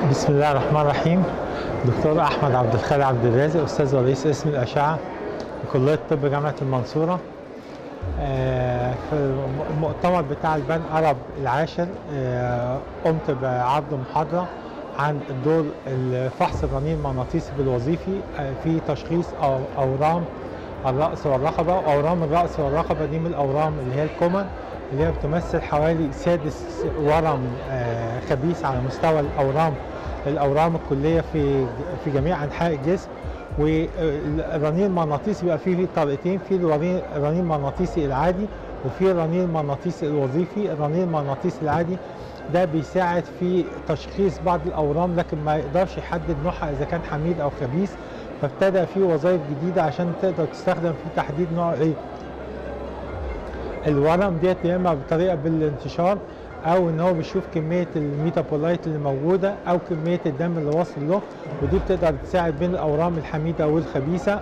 بسم الله الرحمن الرحيم دكتور احمد عبد الخالق عبد الرازق استاذ ورئيس قسم الاشعه بكليه الطب جامعه المنصوره آه، في المؤتمر بتاع البان عرب العاشر آه، قمت بعرض محاضره عن دور الفحص الرنين المغناطيسي بالوظيفي آه، في تشخيص أو- اورام الراس والرقبه واورام الراس والرقبه دي من الاورام اللي هي الكومن اللي هي بتمثل حوالي سادس ورم آه، خبيث على مستوى الاورام الاورام الكليه في في جميع انحاء الجسم والرنين المغناطيسي بيبقى فيه طريقتين في الرنين الرنين المغناطيسي العادي وفي الرنين المغناطيسي الوظيفي الرنين المغناطيسي العادي ده بيساعد في تشخيص بعض الاورام لكن ما يقدرش يحدد نوعها اذا كان حميد او خبيث فابتدى في وظائف جديده عشان تقدر تستخدم في تحديد نوع ايه الورم ديت يا اما بطريقه بالانتشار او ان هو بيشوف كميه الميتابولايت اللي موجوده او كميه الدم اللي واصل له ودي بتقدر تساعد بين الاورام الحميده والخبيثه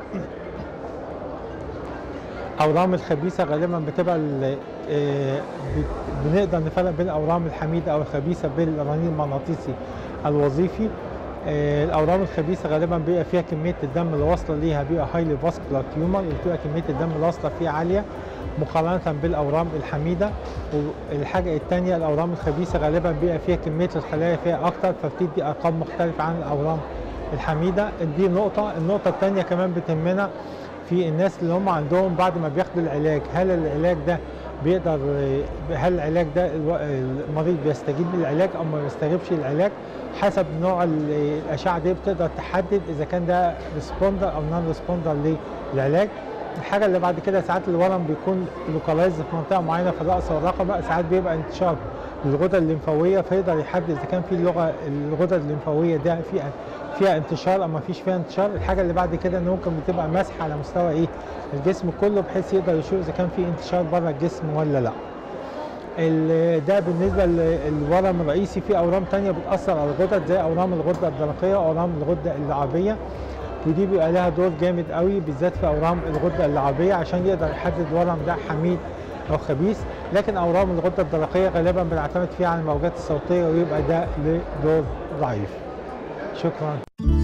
الاورام الخبيثه غالبا بتبقى ال- آه، ب- بنقدر نفرق بين الاورام الحميده او الخبيثه بين الرنين المغناطيسي الوظيفي آه، الاورام الخبيثه غالبا بيبقى فيها كميه الدم اللي واصله ليها بيبقى هايلي فاسكولار تيومر بتبقى كميه الدم اللي واصله فيه عاليه مقارنه بالاورام الحميده والحاجه الثانيه الاورام الخبيثه غالبا بيبقى فيها كميه الخلايا فيها اكتر فبتدي ارقام مختلفه عن الاورام الحميده دي نقطه النقطه الثانيه كمان بتهمنا في الناس اللي هم عندهم بعد ما بياخدوا العلاج هل العلاج ده بيقدر هل العلاج ده الو- المريض بيستجيب للعلاج او ما بيستجيبش للعلاج حسب نوع ال- الاشعه دي بتقدر تحدد اذا كان ده ريسبوندر او نون ريسبوندر للعلاج الحاجه اللي بعد كده ساعات الورم بيكون لوكالايز في منطقه معينه في الراس والرقبه ساعات بيبقى انتشار للغدد الليمفاويه فيقدر يحدد اذا كان في اللغه الغدد الليمفاويه ده فيها فيها انتشار او ما فيش فيها انتشار الحاجه اللي بعد كده ان ممكن بتبقى مسح على مستوى ايه الجسم كله بحيث يقدر يشوف اذا كان في انتشار بره الجسم ولا لا ال- ده بالنسبه للورم الرئيسي في اورام تانية بتاثر على الغدد زي اورام الغده الدرقيه واورام الغده اللعابيه ودي بيبقى لها دور جامد قوي بالذات في اورام الغده اللعابيه عشان يقدر يحدد الورم ده حميد او خبيث لكن اورام الغده الدرقيه غالبا بنعتمد فيها على الموجات الصوتيه ويبقى ده له دور ضعيف شكرا